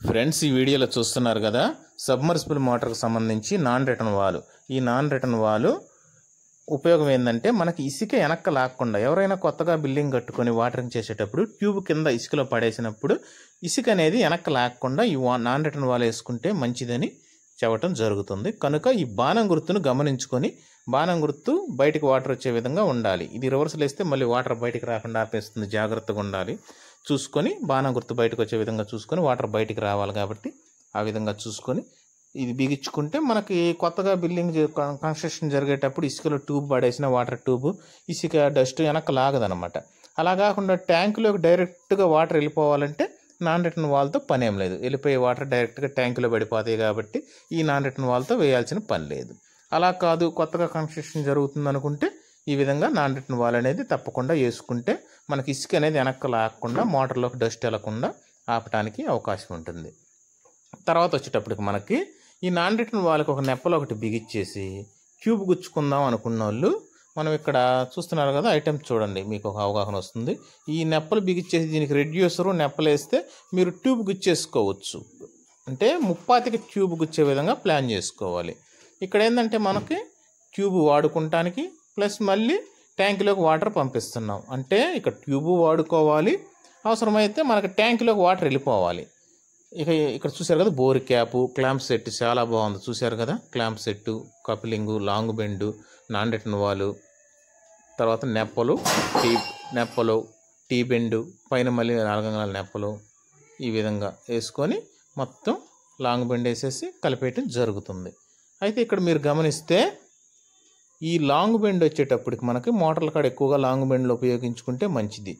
friends ఈ వీడియోలో చూస్తున్నారు కదా సబ్మర్సిబుల్ మోటార్కి సంబంధించి నాన్ రిటర్న్ వాలు ఈ నాన్ రిటర్న్ వాలు ఉపయోగం ఏంటంటే మనకి ఇసుక వెనక్క లాక్కుండా ఎవరైనా కొత్తగా బిల్డింగ్ కట్టుకొని వాటరింగ్ చేసేటప్పుడు ట్యూబ్ కింద ఇసుకలో పడేసినప్పుడు ఇసుక అనేది వెనక్క లాక్కుండా ఈ వా- నాన్ రిటర్న్ వాల్ వేసుకుంటే మంచిదని చెప్పటం జరుగుతుంది కనుక ఈ బాణం గుర్తును గమనించుకొని బాణం గుర్తు బయటికి వాటర్ వచ్చే విధంగా ఉండాలి ఇది రివర్సల్ వేస్తే మళ్ళీ వాటర్ బయటికి రాకుండా ఆపేస్తుంది జాగ్రత్తగా ఉండాలి చూసుకొని బాణం గుర్తు బయటకు వచ్చే విధంగా చూసుకొని వాటర్ బయటికి రావాలి కాబట్టి ఆ విధంగా చూసుకొని ఇది బిగించుకుంటే మనకి కొత్తగా బిల్డింగ్ జ- కన్- కన్స్ట్రక్షన్ జరిగేటప్పుడు ఇసుకలో ట్యూబ్ పడేసిన వాటర్ ట్యూబ్ ఇసుక డస్ట్ వెనక లాగదనమాట అలా కాకుండా ట్యాంకులోకి డైరెక్ట్గా వాటర్ వెళ్ళిపోవాలంటే నాన్ రిటర్న్ వాల్తో పని ఏం లేదు వెళ్ళిపోయే వాటర్ డైరెక్ట్గా ట్యాంకులో పడిపోతాయి కాబట్టి ఈ నాన్ రిటర్న్ వాల్తో వేయాల్సిన పని లేదు అలా కాదు కొత్తగా కన్స్ట్రక్షన్ జరుగుతుంది అనుకుంటే ఈ విధంగా నాన్ రిటర్న్ వాల్ అనేది తప్పకుండా వేసుకుంటే మనకి ఇసుక అనేది వెనక్కి లాగకుండా మోటార్లోకి డస్ట్ వెళ్లకుండా ఆపటానికి అవకాశం ఉంటుంది తర్వాత వచ్చేటప్పటికి మనకి ఈ నాన్ రిటర్న్ వాళ్ళకి ఒక నెప్పలో ఒకటి బిగిచ్చేసి ట్యూబ్ గుచ్చుకుందాం అనుకున్న వాళ్ళు మనం ఇక్కడ చూస్తున్నారు కదా ఐటెం చూడండి మీకు ఒక అవగాహన వస్తుంది ఈ నెప్పలు బిగిచ్చేసి దీనికి రెడ్యూసరు నెప్పలు వేస్తే మీరు ట్యూబ్ గుచ్చేసుకోవచ్చు అంటే ముప్పాతికి ట్యూబ్ గుచ్చే విధంగా ప్లాన్ చేసుకోవాలి ఇక్కడ ఏంటంటే మనకి ట్యూబ్ వాడుకుంటానికి ప్లస్ మళ్ళీ ట్యాంకులోకి వాటర్ పంపిస్తున్నాం అంటే ఇక్కడ ట్యూబ్ వాడుకోవాలి అవసరమైతే మనకి ట్యాంకులోకి వాటర్ వెళ్ళిపోవాలి ఇక ఇక్కడ చూశారు కదా బోర్ క్యాప్ క్లాంప్ సెట్ చాలా బాగుంది చూశారు కదా clamp set coupling long bend non return valve తర్వాత నెప్పలు టీ నెప్పలు టీ బెండు పైన మళ్ళీ నాలుగంగాల నెప్పలు ఈ విధంగా వేసుకొని మొత్తం లాంగ్ బెండ్ వేసేసి కలిపేయటం జరుగుతుంది అయితే ఇక్కడ మీరు గమనిస్తే ఈ లాంగ్ బెండ్ వచ్చేటప్పటికి మనకి మోటార్ల కాడ ఎక్కువగా లాంగ్ బెండ్లు ఉపయోగించుకుంటే మంచిది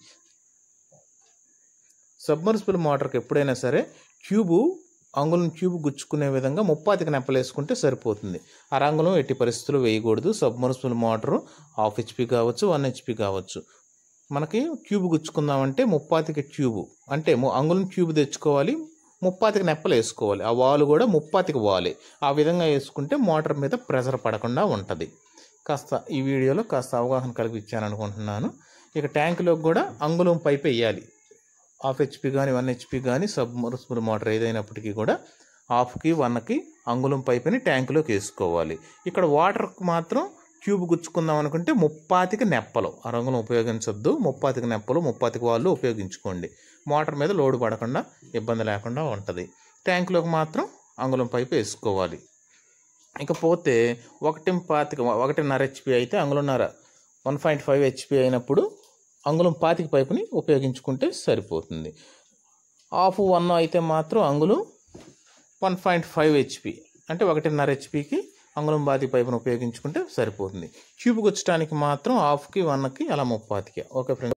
సబ్మర్సిబుల్ మోటార్కి ఎప్పుడైనా సరే ట్యూబు అంగుళం ట్యూబ్ గుచ్చుకునే విధంగా ముప్పాతికి నెప్పలేసుకుంటే సరిపోతుంది ఆ రంగులం ఎట్టి పరిస్థితుల్లో వేయకూడదు సబ్మర్సిబుల్ మోటారు హాఫ్ హెచ్పి కావచ్చు వన్ హెచ్పి కావచ్చు మనకి ట్యూబ్ గుచ్చుకుందామంటే ముప్పాతికి ట్యూబ్ అంటే ము- అంగుళం ట్యూబ్ తెచ్చుకోవాలి ముప్పాతికి నెప్పలు వేసుకోవాలి ఆ వాలు కూడా ముప్పాతికి వాలే ఆ విధంగా వేసుకుంటే మోటార్ మీద ప్రెషర్ పడకుండా ఉంటుంది కాస్త ఈ వీడియోలో కాస్త అవగాహన కలిగించాను అనుకుంటున్నాను ఇక ట్యాంకులోకి కూడా అంగుళం పైప్ వేయాలి హాఫ్ హెచ్పి కానీ వన్ హెచ్పి కానీ సబ్మర్సిబుల్ మోటార్ ఏదైనప్పటికీ కూడా హాఫ్కి వన్కి అంగుళం పైపుని ట్యాంకులోకి వేసుకోవాలి ఇక్కడ వాటర్కి మాత్రం ట్యూబ్ గుచ్చుకుందాం అనుకుంటే ముప్పాతికి నెప్పలు ఆ రంగులు ఉపయోగించొద్దు ముప్పాతికి నెప్పలు ముప్పాతికి వాళ్ళు ఉపయోగించుకోండి మోటార్ మీద లోడ్ పడకుండా ఇబ్బంది లేకుండా ఉంటుంది ట్యాంకులోకి మాత్రం అంగుళం పైపు వేసుకోవాలి ఇకపోతే ఒకటి పాతిక ఒకటిన్నర హెచ్పి అయితే అంగుళన్నర వన్ పాయింట్ ఫైవ్ హెచ్పి అయినప్పుడు అంగుళం పాతిక పైపుని ఉపయోగించుకుంటే సరిపోతుంది హాఫ్ వన్ అయితే మాత్రం అంగుళం వన్ పాయింట్ ఫైవ్ హెచ్పి అంటే ఒకటిన్నర హెచ్పికి అంగుళం బాతి పైపును ఉపయోగించుకుంటే సరిపోతుంది ట్యూబ్ గుచ్చడానికి మాత్రం హాఫ్కి వన్కి అలా ముప్పాతికి ఓకే ఫ్రెండ్స్